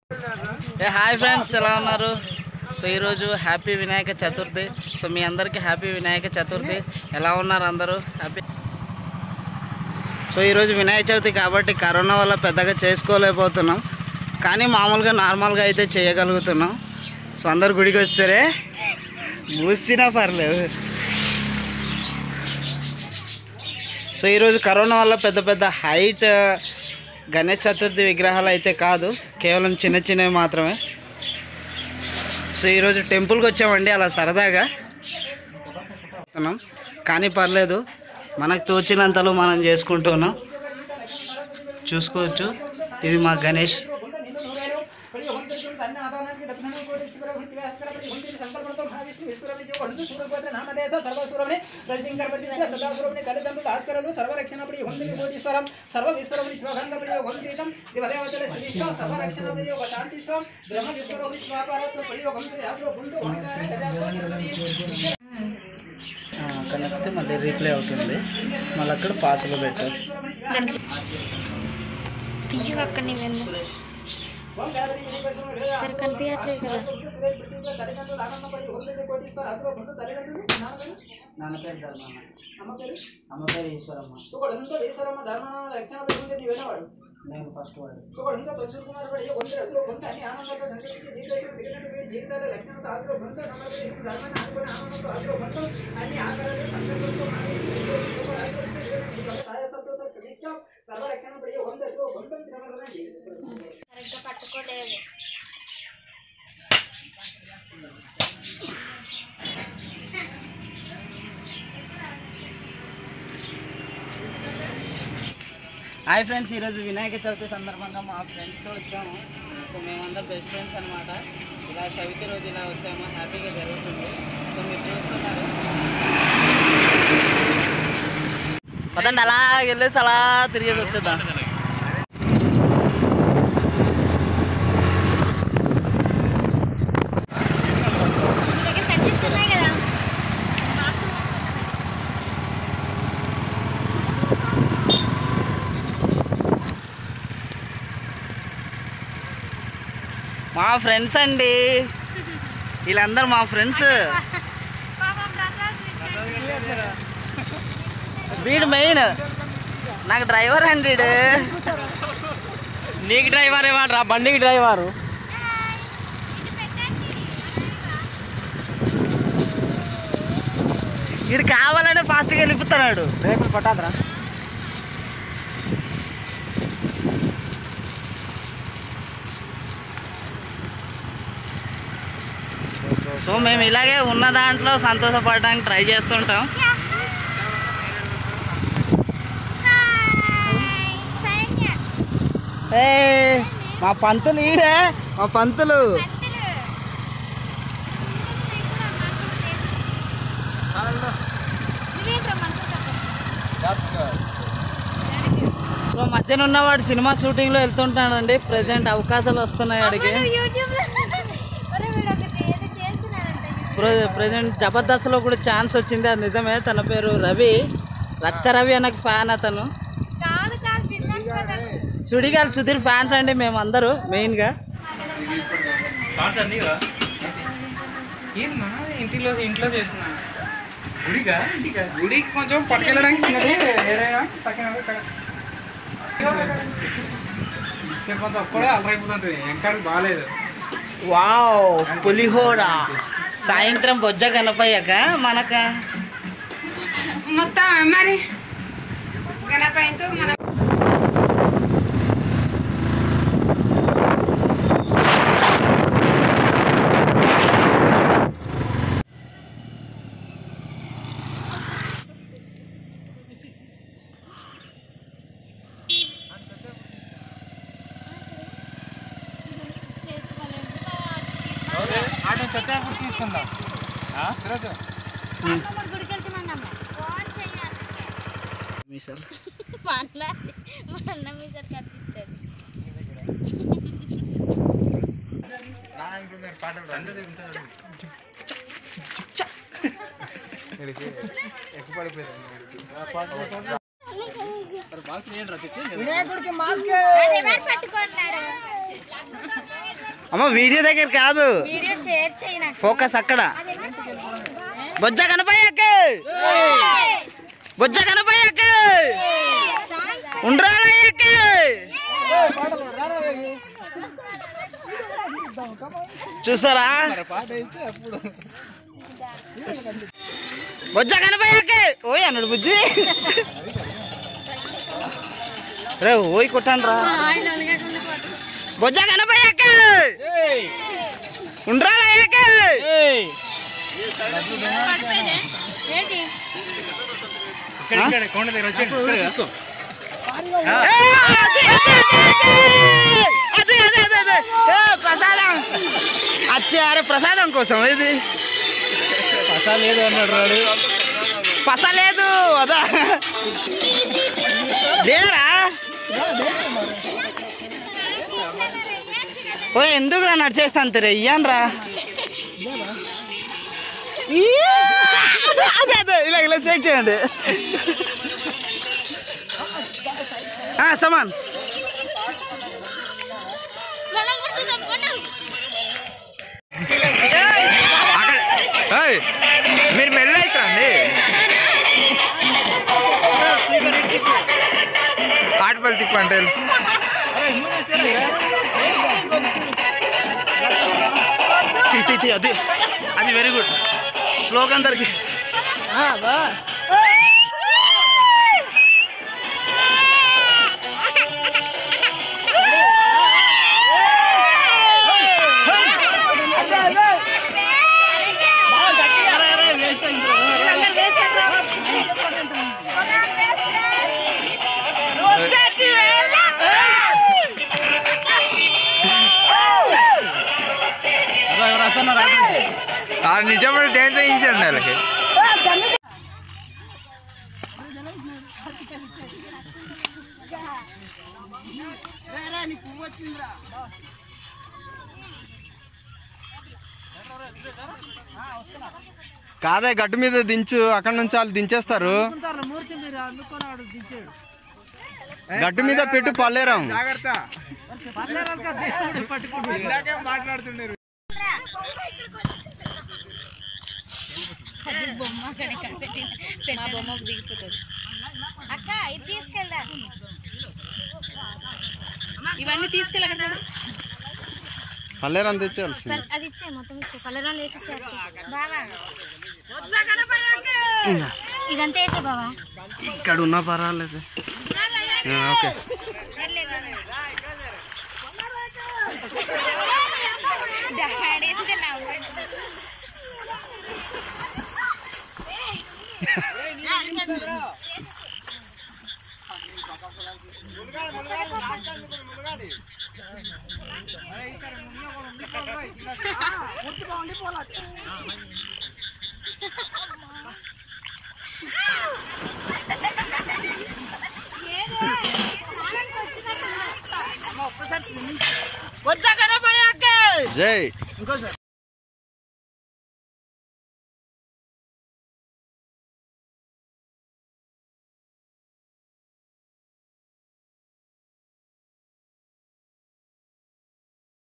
ఏ hi friends ఎలా ఉన్నారు so ఈరోజు హ్యాపీ వినాయక చతుర్థి సో మీ అందరికీ హ్యాపీ వినాయక చతుర్థి ఎలా ఉన్నారు అందరూ హ్యాపీ సో ఈరోజు వినాయక చవితి కాబట్టి కరోనా వల్ల పెద్దగా చేసుకోలేకపోతున్నాం కానీ మామూలుగా నార్మల్గా అయితే చేయగలుగుతున్నాం సో అందరు గుడికి వస్తారే మూసినా పర్లేదు సో ఈరోజు కరోనా వల్ల పెద్ద పెద్ద హైట్ గణేష్ చతుర్థి విగ్రహాలు అయితే కాదు కేవలం చిన్న చిన్నవి మాత్రమే సో ఈరోజు టెంపుల్కి వచ్చామండి అలా సరదాగా చేస్తున్నాం. కానీ పర్లేదు మనకు తోచినంతలో మనం చేసుకుంటున్నాం చూసుకోవచ్చు ఇది మా గణేష్ ఆ, అక్కడ నొక్కితే మళ్ళీ రీప్లే అవుతుంది మళ్ళీ అక్కడ పాసులో పెట్టారు తీయు అక్కడ నీవెందు సరే కనిపించట్లేదు కదా నాన్న పేరు ధర్మన్న అమ్మ పేరు ఈశ్వరమ్మ నేను ఫస్ట్ వాడు సరిగ్గా పట్టుకోలేదు హాయ్ ఫ్రెండ్స్ ఈరోజు వినాయక చవితి సందర్భంగా మా ఫ్రెండ్స్తో వచ్చాము సో మేమందరం బెస్ట్ ఫ్రెండ్స్ అనమాట ఇలా చవితి రోజు ఇలా వచ్చాము హ్యాపీగా జరుగుతుంది సో మీరు చూస్తున్నారు పదండి అలా వెళ్ళేసి అలా తిరిగేసి వచ్చేద్దాం మీ దగ్గర కట్ చేస్తున్నాయి కదా మా ఫ్రెండ్స్ అండి వీళ్ళందరూ మా ఫ్రెండ్స్ వీడు మెయిన్ నాకు డ్రైవర్ అండి వీడు నీకు డ్రైవర్ ఏమంటారా బండికి డ్రైవరు వీడు కావాలనే ఫాస్ట్గా వెళ్ళిపోతున్నాడు రేపు పట్టాదరా సో మేము ఇలాగే ఉన్న దాంట్లో సంతోషపడడానికి ట్రై చేస్తుంటాం ఏ మా పంతులు ఈడే మా పంతులు సో మధ్యన ఉన్నవాడు సినిమా షూటింగ్లో వెళ్తుంటాడండి ప్రజెంట్ అవకాశాలు వస్తున్నాయి అడిగి ప్రజెంట్ జబర్దస్త్లో కూడా ఛాన్స్ వచ్చింది అది నిజమే తన పేరు రవి రచ్చ రవి అనకు ఫ్యాన్ అతను కాదు కాదు బిజినెస్ సుడిగాలి సుధీర్ ఫ్యాన్స్ అండి మేము అందరూ మెయిన్గా స్పాన్సర్ నీవా ఇంటిలో ఇంట్లో చేసిన గుడికా ఇంటికా గుడికి కొంచెం పట్టుకెళ్ళడానికి చిన్నది వేరేనా తక్కినది ఇక్కడ సేపు అంతా ఒక్కడే అలరైపోతుంటుంది ఎంకాడికి బాగాలేదు వావ్ పులిహోర సాయంత్రం బొజ్జ కనపయ్యాక మనక మొత్తం మరి గణపతితో మన ఆటో చచ్చాపుడు తీసుకుందాం ఈరోజు గుడికి వెళ్తున్నాం మీసాలు మాట్లాడి మా అన్న మీ సార్ కట్టించారు ఇప్పుడు మీరు పాటలు సందడి ఉంటుంది ఎక్కువ పడిపోయింది బాక్స్ నేను రప్పించి అది ఎవరు పట్టుకుంటున్నారు అమ్మ వీడియో దగ్గర కాదు వీడియో షేర్ చేయి నాకు ఫోకస్ అక్కడ బొజ్జ కనపయ్యకి బొజ్జ కనపయ్యకి ఉండ్రాలయ్యకి చూసారా పాట వేస్తే అప్పుడు బొజ్జ కనపయ్యకి ఓయ్ అన్నాడు బుజ్జి రే ఓయ్ కొట్టాను రా బొజ్జ కనపయ్యకి ఏయ్ ఉండ్రాలయ్యకి ఏయ్ ఏంటి ఇక్కడ ఇక్కడ కొండ దగ్గర వచ్చేయండి ఇక్కడ తీసుకో ఏ, అది, అది, అది, అది, అది, అది, అది. ఏ, ప్రసాదం అచ్చే అరే ప్రసాదం కోసం ఇది పసా లేదు అన్నాడు రాడు పస లేదు అదా లేరా ఒరే ఎందుకు రా నడిచేస్తాను తెరే ఇయ్యాను రా అదే అదే ఇలా ఇలా చెక్ చేయండి ఆ, సమాన్ మనం కొట్టుదాం, కొట్టు. మీరు మెల్ల అవుతారండి ఆటపల్లి తిప్పంటే తీ, తీ, తీ, అది అది వెరీ గుడ్ స్లోగా అందరికి నిజమైన డ్యాన్స్ వేయించండి వాళ్ళకి కాదే గట్టు మీద దించు అక్కడ నుంచి వాళ్ళు దించేస్తారు గట్టు మీద పెట్టు పల్లేరం జాగ్రత్త ఇందాకే మాట్లాడుతుండేరు అది బొమ్మ అక్కడ ఇక్కడ పెట్టిన పెట్టిన బొమ్మ దిగిపోతుంది అక్క ఇది తీసుకెళ్దా ఇవన్నీ తీసుకెళ్ళి అక్కడ పెట్టు. పల్లేరం తెచ్చేయాల్సింది పల్- అది ఇచ్చే మొత్తం ఇచ్చే పల్లెరాలు వేసి ఇచ్చేయాలి. బావా ఇదంతా వేసే బావా ఇక్కడ ఉన్నా పర్వాలేదు ఓకే డాడీ నవ్వు వచ్చా కదా జై ఇంకోసారి